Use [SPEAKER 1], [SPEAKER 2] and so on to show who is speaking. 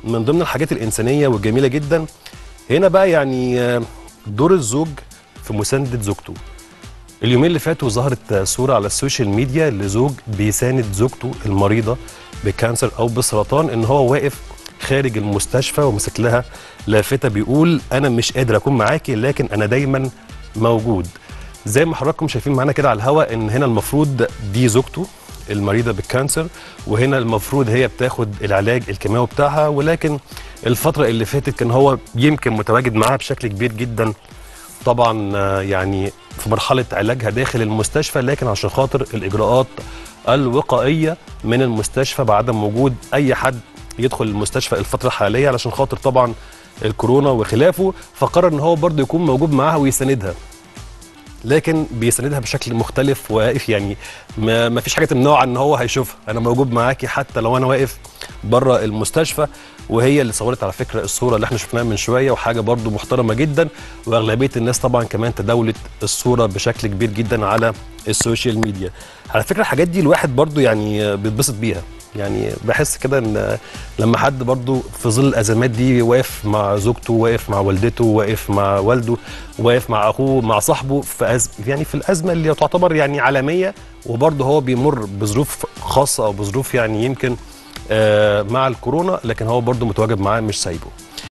[SPEAKER 1] من ضمن الحاجات الانسانيه والجميله جدا هنا بقى يعني آه، دور الزوج في مسانده زوجته اليومين اللي فاتوا ظهرت صورة على السوشيال ميديا لزوج بيساند زوجته المريضة بكانسر أو بسرطان إن هو واقف خارج المستشفى ومسك لها لافتة بيقول أنا مش قادر أكون معاكي لكن أنا دايما موجود زي ما حضراتكم شايفين معانا كده على الهواء إن هنا المفروض دي زوجته المريضة بالكانسر وهنا المفروض هي بتاخد العلاج الكيماوي بتاعها ولكن الفترة اللي فاتت كان هو يمكن متواجد معاها بشكل كبير جدا طبعا آه، يعني في مرحله علاجها داخل المستشفى لكن عشان خاطر الاجراءات الوقائيه من المستشفى بعدم وجود اي حد يدخل المستشفى الفتره الحاليه علشان خاطر طبعا الكورونا وخلافه فقرر ان هو برضه يكون موجود معاها ويساندها لكن بيساندها بشكل مختلف واقف يعني ما, ما فيش حاجه تمنعه عن ان هو هيشوفها انا موجود معاكي حتى لو انا واقف بره المستشفى وهي اللي صورت على فكره الصوره اللي احنا شفناها من شويه وحاجه برضو محترمه جدا واغلبيه الناس طبعا كمان تداولت الصوره بشكل كبير جدا على السوشيال ميديا على فكره الحاجات دي الواحد برضو يعني بيتبسط بيها يعني بحس كده ان لما حد برضو في ظل الازمات دي واقف مع زوجته واقف مع والدته واقف مع والده واقف مع اخوه مع صاحبه في أز... يعني في الازمه اللي تعتبر يعني عالميه وبرضه هو بيمر بظروف خاصه او بظروف يعني يمكن آه، مع الكورونا لكن هو برضه متواجد معاه مش سايبه